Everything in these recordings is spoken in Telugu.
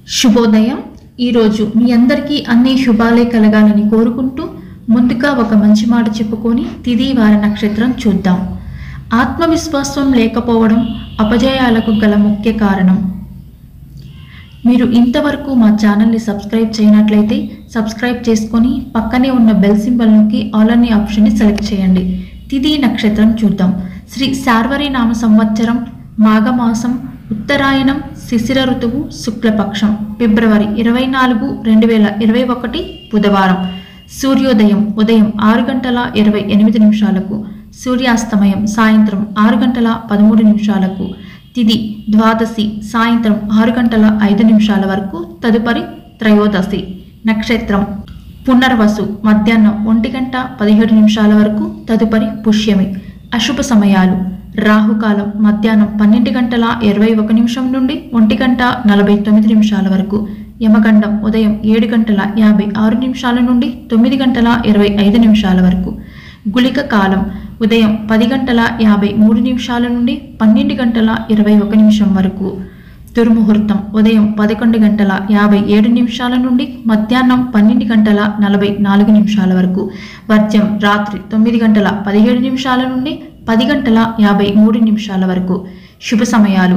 శుభోదయం ఈరోజు మీ అందరికీ అన్ని శుభాలే కలగాలని కోరుకుంటూ ముందుగా ఒక మంచి మాట చెప్పుకొని తిది వార నక్షత్రం చూద్దాం ఆత్మవిశ్వాసం లేకపోవడం అపజయాలకు గల ముఖ్య కారణం మీరు ఇంతవరకు మా ఛానల్ని సబ్స్క్రైబ్ చేయనట్లయితే సబ్స్క్రైబ్ చేసుకొని పక్కనే ఉన్న బెల్ సింబల్ నొక్కి ఆల్ అనే ఆప్షన్ని సెలెక్ట్ చేయండి తిది నక్షత్రం చూద్దాం శ్రీ శార్వరి నామ సంవత్సరం మాఘమాసం ఉత్తరాయణం శిశిర ఋతువు శుక్లపక్షం ఫిబ్రవరి ఇరవై నాలుగు రెండు వేల ఇరవై ఒకటి బుధవారం సూర్యోదయం ఉదయం ఆరు గంటల ఇరవై ఎనిమిది నిమిషాలకు సూర్యాస్తమయం సాయంత్రం ఆరు గంటల పదమూడు నిమిషాలకు తిది ద్వాదశి సాయంత్రం ఆరు గంటల ఐదు నిమిషాల వరకు తదుపరి త్రయోదశి నక్షత్రం పునర్వసు మధ్యాహ్నం ఒంటి గంట పదిహేడు నిమిషాల వరకు తదుపరి పుష్యమి అశుభ సమయాలు రాహుకాలం మధ్యాహ్నం పన్నెండు గంటల ఇరవై ఒక నిమిషం నుండి ఒంటి గంట నలభై తొమ్మిది నిమిషాల వరకు యమగండం ఉదయం ఏడు గంటల యాభై ఆరు నిమిషాల నుండి తొమ్మిది గంటల ఇరవై ఐదు నిమిషాల వరకు గుళిక కాలం ఉదయం పది గంటల యాభై మూడు నిమిషాల నుండి పన్నెండు గంటల ఇరవై ఒక నిమిషం వరకు దుర్ముహూర్తం ఉదయం పదకొండు గంటల యాభై ఏడు నిమిషాల నుండి మధ్యాహ్నం పన్నెండు గంటల నలభై నాలుగు నిమిషాల వరకు వర్జ్యం రాత్రి తొమ్మిది గంటల పదిహేడు నిమిషాల నుండి పది గంటల యాభై మూడు నిమిషాల వరకు శుభ సమయాలు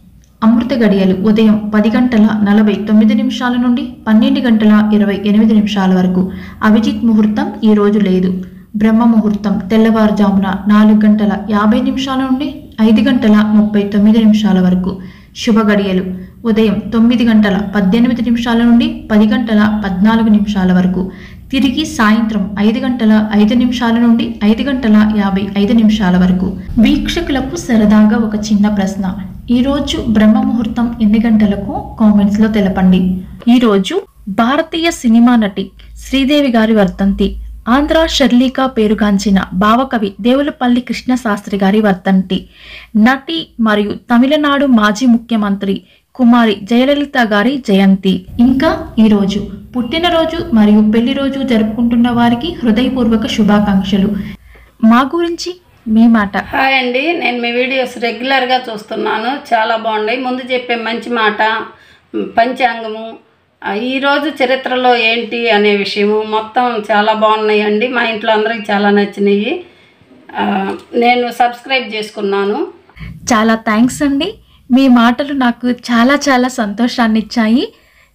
అమృత గడియలు ఉదయం పది గంటల నలభై తొమ్మిది నిమిషాల నుండి పన్నెండు గంటల ఇరవై ఎనిమిది నిమిషాల వరకు అభిజిత్ ముహూర్తం ఈ రోజు లేదు బ్రహ్మ ముహూర్తం తెల్లవారుజామున నాలుగు గంటల యాభై నిమిషాల నుండి ఐదు గంటల ముప్పై తొమ్మిది నిమిషాల వరకు శుభ గడియలు ఉదయం తొమ్మిది గంటల పద్దెనిమిది నిమిషాల నుండి పది గంటల పద్నాలుగు నిమిషాల వరకు తిరిగి సాయంత్రం ఐదు గంటల ఐదు నిమిషాల నుండి ఐదు గంటల యాభై ఐదు నిమిషాల వరకు వీక్షకులకు సరదాగా ఒక చిన్న ప్రశ్న ఈరోజు బ్రహ్మ ముహూర్తం ఎన్ని గంటలకు కామెంట్స్లో తెలపండి ఈరోజు భారతీయ సినిమా నటి శ్రీదేవి గారి వర్ధంతి ఆంధ్ర షర్లీకా పేరుగాంచిన భావకవి దేవులపల్లి కృష్ణశాస్త్రి గారి వర్ధంతి నటి మరియు తమిళనాడు మాజీ ముఖ్యమంత్రి కుమారి జయలలిత గారి జయంతి ఇంకా ఈరోజు పుట్టినరోజు మరియు పెళ్లి రోజు జరుపుకుంటున్న వారికి హృదయపూర్వక శుభాకాంక్షలు మా గురించి మీ మాట హాయ్ అండి నేను మీ వీడియోస్ రెగ్యులర్గా చూస్తున్నాను చాలా బాగున్నాయి ముందు చెప్పే మంచి మాట మ్, పంచాంగము ఆ, ఈరోజు చరిత్రలో ఏంటి అనే విషయము మొత్తం చాలా బాగున్నాయండి మా ఇంట్లో అందరికి చాలా నచ్చినాయి ఆ, నేను సబ్స్క్రైబ్ చేసుకున్నాను చాలా థ్యాంక్స్ అండి మీ మాటలు నాకు చాలా చాలా సంతోషాన్ని ఇచ్చాయి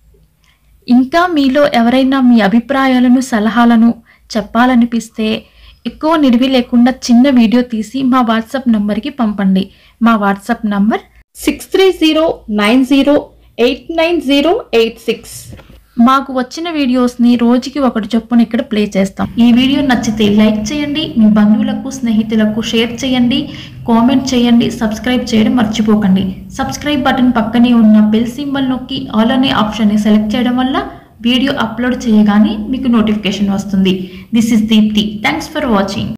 ఇంకా మీలో ఎవరైనా మీ అభిప్రాయాలను సలహాలను చెప్పాలనిపిస్తే ఎక్కువ నిడివి లేకుండా చిన్న వీడియో తీసి మా వాట్సాప్ నంబర్కి పంపండి మా WhatsApp number six three zero nine zero eight nine zero eight six మాకు వచ్చిన వీడియోస్ని రోజుకి ఒకటి చొప్పున ఇక్కడ ప్లే చేస్తాం ఈ వీడియో నచ్చితే లైక్ చేయండి మీ బంధువులకు స్నేహితులకు షేర్ చేయండి కామెంట్ చేయండి సబ్స్క్రైబ్ చేయడం మర్చిపోకండి సబ్స్క్రైబ్ బటన్ పక్కనే ఉన్న బెల్ సింబల్ నొక్కి ఆల్ అనే ఆప్షన్ని సెలెక్ట్ చేయడం వల్ల వీడియో అప్లోడ్ చేయగానే మీకు నోటిఫికేషన్ వస్తుంది this is Deepthi thanks for watching